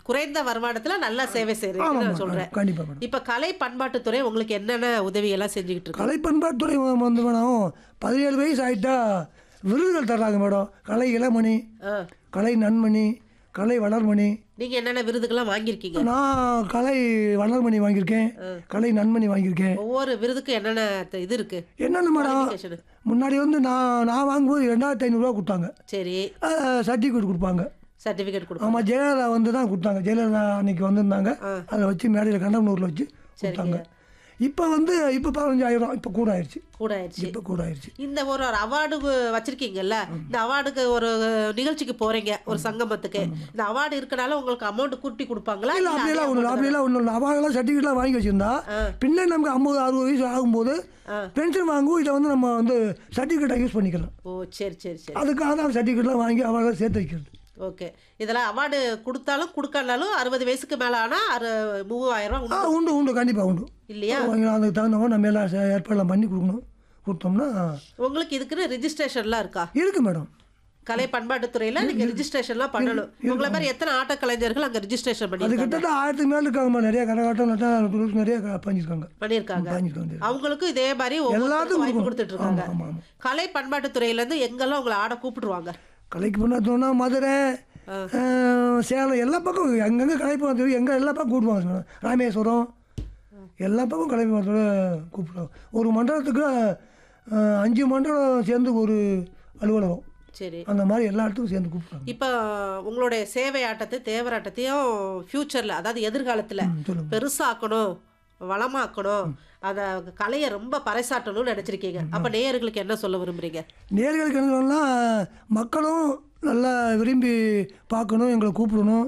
குறைந்த வருமானத்துல நல்லா சேவை செய்யறீங்கன்னு நான் சொல்றேன் கண்டிப்பாக மேடம் இப்ப கலை பண்பாட்டுத்துறை உங்களுக்கு என்னென்ன உதவி எல்லாம் செஞ்சுக்கிட்டு இருக்கு கலை பண்பாட்டுத்துறை வந்து மேடம் பதினேழு வயசு ஆகிட்டா விருதுகள் தர்றாங்க மேடம் கலை இளமணி ஆ. கலை நன்மணி கலை வளர்மணி நீங்க என்னென்ன விருதுகள்லாம் வாங்கியிருக்கீங்க நான் கலை வளர்மணி வாங்கியிருக்கேன் கலை நன்மணி வாங்கியிருக்கேன் ஒவ்வொரு விருதுக்கும் என்னென்ன த- இது இருக்கு என்னென்ன மேடம் Qualification. முன்னாடி வந்து நான் நான் வாங்கும்போது ரெண்டாயிரத்தி ஐநூறுரூவா கொடுத்தாங்க சரி சர்டிஃபிகேட் கொடுப்பாங்க சர்டிபிகேட் கொடுக்கும் ஆமாம் ஜெயலலிதா வந்து தான் கொடுத்தாங்க ஜெயலலிதா அன்னைக்கு வந்திருந்தாங்க அதை வச்சு மேடையில் கண்டமனூரில் வச்சு கொடுத்தாங்க இப்போ வந்து இப்போ பதினஞ்சாயிரம் இப்போ கூட ஆயிடுச்சு கூட ஆயிடுச்சு இப்போ கூட ஆயிடுச்சு இந்த ஒரு ஒரு அவார்டு வச்சிருக்கீங்கல்ல இந்த அவார்டுக்கு ஒரு நிகழ்ச்சிக்கு போறீங்க ஒரு சங்கமத்துக்கு இந்த அவார்டு இருக்கனால உங்களுக்கு அமௌண்ட் கூட்டி கொடுப்பாங்களா இல்லை இல்ல அப்படியெல்லாம் அதே ஒன்றும் இல்லை அப்படியெல்லாம் ஒன்றும் இல்லை அவார்டெல்லாம் சர்டிஃபிகேட்லாம் வாங்கி வச்சிருந்தா பின்னாடி நமக்கு ஐம்பது அறுபது வயசு ஆகும்போது பென்ஷன் வாங்குவோம் இதை வந்து நம்ம வந்து சர்டிஃபிகேட்டாக யூஸ் பண்ணிக்கலாம் ஓ சரி சரி சரி அதுக்காக தான் சர்டிஃபிகேட்லாம் வாங்கி அவார்டெல்லாம் சேர்த்து வைக்கிறது ஓகே இதெல்லாம் அவார்டு கொடுத்தாலும் கொடுக்கலனாலும் அறுபது வயசுக்கு மேல ஆனா அறு மூவாயிரம் ரூபாய் ஆ உண்டு உண்டு உண்டு கண்டிப்பாக உண்டு இல்லையா வாங்கி அதுக்கு தகுந்த மாதிரி நம்ம எல்லாம் சே- ஏற்பாடெல்லாம் பண்ணி கொடுக்கணும் கொடுத்தோம்னா உங்களுக்கு இதுக்குன்னு ரிஜிஸ்ட்ரேஷன்லாம் இருக்கா இருக்கு மேடம் கலை பண்பாட்டுத்துறையில நீங்க ரிஜிஸ்ட்ரேஷன்லாம் பண்ணணும் உங்களை மாதிரி எத்தனை ஆட்ட கலைஞர்கள் அங்க ரிஜிஸ்ட்ரேஷன் அது பண்ணி கிட்டத்தட்ட ஆயிரத்துக்கு மேலே இருக்காங்கம்மா நிறைய கரகாட்டம் நட்டம் டூரிஸ்ட் நிறைய க- பண்ணியிருக்காங்க பண்ணியிருக்காங்க பண்ணியிருக்காங்க அவங்களுக்கும் இதே மாதிரி ஒவ்வொருத்தருக்கும் எல்லாத்துக்கும் வாய்ப்பு கொடுக்கணும். கொடுத்துட்டு இருக்காங்க ஆமா, ஆமா, ஆமா. கலை பண்பாட்டுத்துறையில இருந்து எங்கெல்லாம் உங்களை ஆட கூப்பிட்டுருவாங்க கலைக்கு பண்ணோம்னா மதுரை அஹ், சேலம் எல்லா பக்கம் எங்கெங்கே கலை பண்ண எங்கே எல்லா பக்கம் கூப்பிடுவாங்க மேடம் ராமேஸ்வரம் எல்லா பக்கம் கலை பண்ண கூப்பிடுவாங்க ஒரு மண்டலத்துக்கு அஹ், அஞ்சு மண்டலம் சேர்ந்து ஒரு அலுவலகம் சரி அந்த மாதிரி எல்லா இடத்துக்கும் சேர்ந்து கூப்பிடுவாங்க இப்போ உங்களுடைய சேவை ஆட்டத்தை தேவராட்டத்தையும் ஃப்யூச்சரில் அதாவது எதிர்காலத்தில் சொல்லுங்க. பெருசாக்கணும் வளமாக்கணும் அந்த கலையை ரொம்ப பறைசாட்டணும்னு நினச்சிருக்கீங்க அப்போ நேயர்களுக்கு என்ன சொல்ல விரும்புறீங்க நேர்களுக்கு என்ன சொல்லணும்னா மக்களும் நல்லா விரும்பி பார்க்கணும் எங்களை கூப்பிடணும்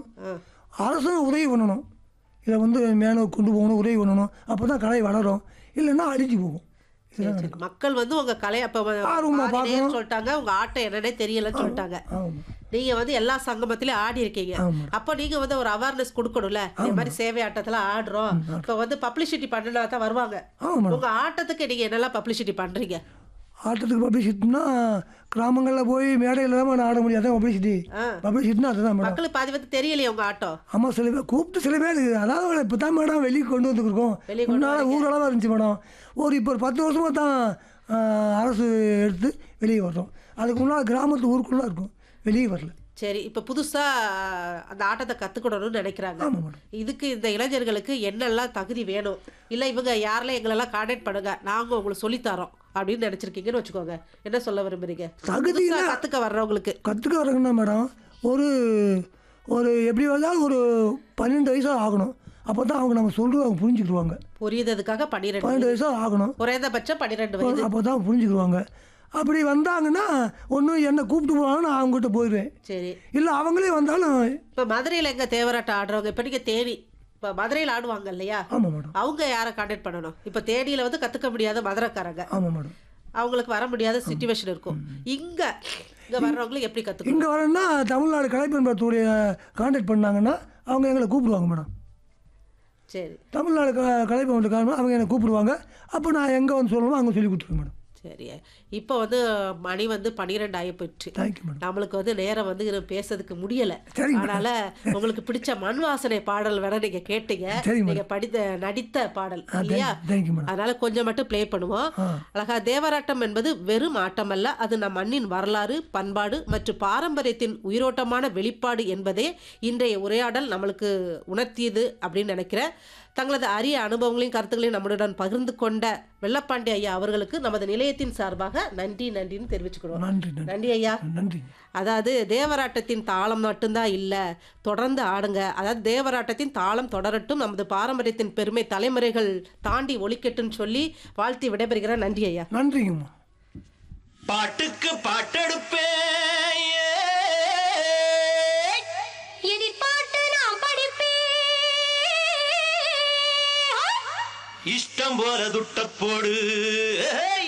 அரசும் உதவி பண்ணணும் இதை வந்து மேலே கொண்டு போகணும் உதவி பண்ணணும் அப்போ தான் கலை வளரும் இல்லைன்னா அழிஞ்சு போகும் இதுதான் சரி, மக்கள் வந்து உங்க கலை அப்போ ஆர்வமா நேர் சொல்லிட்டாங்க உங்க ஆட்டம் என்னன்னே தெரியலன்னு சொல்லிட்டாங்க ஆமாம் நீங்க வந்து எல்லா சங்கமத்திலயும் ஆடி இருக்கீங்க ஆமா. அப்போ நீங்க வந்து ஒரு அவேர்னஸ் கொடுக்கணும்ல இந்த மாதிரி சேவை ஆட்டத்துல ஆடுறோம் இப்போ வந்து பப்ளிசிட்டி பண்ணினா தான் வருவாங்க ஆமாம் மேடம் உங்க ஆட்டத்துக்கு நீங்க என்னெல்லாம் பப்ளிசிட்டி பண்றீங்க ஆட்டத்துக்கு பப்ளிசிட்டினா கிராமங்களில் போய் மேடையில் இல்லாமல் நான் ஆட முடியாது பப்ளிசிட்டி ஆ. பப்ளிசிட்டினா அதுதான் மேடம் மக்களுக்கு பாதி வந்து தெரியலையே உங்க ஆட்டம் ஆமாம் சில பேர் கூப்பிட்டு சில பேர் அதாவது இப்போ தான் மேடம் வெளியே கொண்டு வந்துருக்கோம் வெளிய கொண்டு முன்னால் ஊரளவாக இருந்துச்சு மேடம் ஒரு இப்போ ஒரு பத்து வருஷமாக தான் ஆ, அரசு எடுத்து வெளியே வர்றோம் அதுக்கு முன்னால் கிராமத்து ஊருக்குள்ளே இருக்கும் வெளியே வரல சரி இப்போ புதுசா அந்த ஆட்டத்தை கத்துக்கணும்னு நினைக்கிறாங்க ஆமாம் மேடம் இதுக்கு இந்த இளைஞர்களுக்கு என்னெல்லாம் தகுதி வேணும் இல்லை இவங்க யாரெல்லாம் எங்களெல்லாம் கான்டாக்ட் பண்ணுங்க நாங்கள் உங்களுக்கு சொல்லித்தரோம் அப்படின்னு நினச்சிருக்கீங்கன்னு வச்சுக்கோங்க என்ன சொல்ல விரும்புறீங்க தகுதி புதுசா கற்றுக்க வர்றவங்களுக்கு கற்றுக்க வரணும்னா மேடம் ஒரு ஒரு எப்படி வந்தாலும் ஒரு பன்னெண்டு வயசாக ஆகணும் அப்போ தான் அவங்க நம்ம சொல்கிறது அவங்க புரிஞ்சுக்கிடுவாங்க புரியுததுக்காக பன்னிரெண்டு பன்னெண்டு வயசாக ஆகணும் குறைந்தபட்சம் பன்னிரெண்டு வயது அப்போ தான் புரிஞ்சுக்கிடுவாங்க அப்படி வந்தாங்கன்னா ஒன்றும் என்னை கூப்பிட்டு போனாலும் நான் அவங்ககிட்ட போயிடுவேன் சரி இல்லை அவங்களே வந்தாலும் இப்போ மதுரையில் எங்க தேவராட்டம் ஆடுறவங்க இப்போ நீங்கள் தேனி இப்போ மதுரையில் ஆடுவாங்க இல்லையா ஆமாம் மேடம் அவங்க யாரை கான்டாக்ட் பண்ணணும் இப்போ தேனியில் வந்து கற்றுக்க முடியாத மதுரைக்காரங்க ஆமாம் மேடம் அவங்களுக்கு வர முடியாத சுச்சுவேஷன் இருக்கும் இங்க இங்க வர்றவங்களுக்கு எப்படி கற்றுக்கணும் இங்கே வரேன்னா தமிழ்நாடு கலைப்பண்பாட்டுடைய கான்டாக்ட் பண்ணாங்கன்னா அவங்க எங்களை கூப்பிடுவாங்க மேடம் சரி தமிழ்நாடு க கலைப்பண்பாட்டு அவங்க என்னை கூப்பிடுவாங்க அப்போ நான் எங்கே வந்து சொல்லணுமோ அங்கே சொல்லி கொடுத்துருவேன் மேடம் சரி இப்போ வந்து மணி வந்து பன்னிரெண்டு ஆகி போயிடுச்சு தேங்க்யூ மேடம் நம்மளுக்கு வந்து நேரம் வந்து இது பேசுறதுக்கு முடியல சரிங்க அதனால உங்களுக்கு பிடிச்ச மண் வாசனை பாடல் வேணா நீங்க கேட்டீங்க சரிங்க நீங்க படித்த நடித்த பாடல் இல்லையா தேங்க்யூ மேடம் அதனால கொஞ்சம் மட்டும் ப்ளே பண்ணுவோம் ஆ. அழகா தேவராட்டம் என்பது வெறும் ஆட்டம் அல்ல அது நம் மண்ணின் வரலாறு பண்பாடு மற்றும் பாரம்பரியத்தின் உயிரோட்டமான வெளிப்பாடு என்பதே இன்றைய உரையாடல் நம்மளுக்கு உணர்த்தியது அப்படின்னு நினைக்கிறேன் தங்களது அரிய அனுபவங்களையும் கருத்துக்களையும் நம்மளுடன் பகிர்ந்து கொண்ட வெள்ளப்பாண்டி ஐயா அவர்களுக்கு நமது நிலையத்தின் சார்பாக நன்றி நன்றின்னு தெரிவிச்சுக்கிறோம் நன்றி நன்றி நன்றி ஐயா நன்றி அதாவது தேவராட்டத்தின் தாளம் மட்டும்தான் இல்லை தொடர்ந்து ஆடுங்க அதாவது தேவராட்டத்தின் தாளம் தொடரட்டும் நமது பாரம்பரியத்தின் பெருமை தலைமுறைகள் தாண்டி ஒழிக்கட்டும்னு சொல்லி வாழ்த்தி விடைபெறுகிறேன் நன்றி ஐயா நன்றிங்கம்மா பாட்டுக்கு பாட்டெடுப்பே எதிர்பார்த்து நான் படிப்பேன் இஷ்டம் போல துட்ட போடு